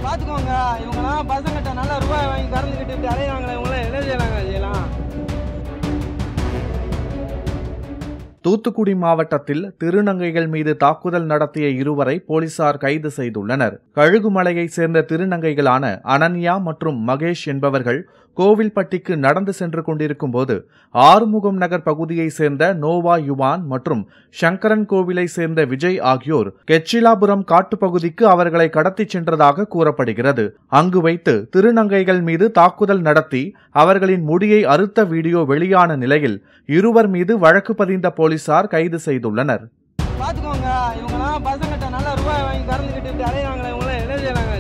பார்த்துக்கோங்க இவங்கலாம் பசங்கிட்ட நல்லா ரூபாய் வாங்கி கறந்துக்கிட்டு இப்படி அலையிறாங்களே இவங்களாம் என்ன செய்யலாங்க செய்யலாம் தூத்துக்குடி மாவட்டத்தில் திருநங்கைகள் மீது தாக்குதல் நடத்திய இருவரை போலீசார் கைது செய்துள்ளனர் கழுகுமலையைச் சேர்ந்த திருநங்கைகளான அனன்யா மற்றும் மகேஷ் என்பவர்கள் கோவில்பட்டிக்கு நடந்து சென்று கொண்டிருக்கும் போது ஆறுமுகம் நகர் பகுதியைச் சேர்ந்த நோவா யுவான் மற்றும் சங்கரன் கோவிலை சேர்ந்த விஜய் ஆகியோர் கெச்சிலாபுரம் காட்டுப்பகுதிக்கு அவர்களை கடத்திச் சென்றதாக கூறப்படுகிறது அங்கு வைத்து திருநங்கைகள் மீது தாக்குதல் நடத்தி அவர்களின் முடியை அறுத்த வீடியோ வெளியான நிலையில் இருவர் மீது வழக்கு பதிந்த போலீசார் கைது செய்துள்ளனர் பார்த்துக்கோங்க இவங்கலாம் பசங்கிட்ட நல்லா ரூபாய் வாங்கி கறந்துக்கிட்டு இப்படி அலையிறாங்களே இவங்களாம் என்ன செய்யலாங்க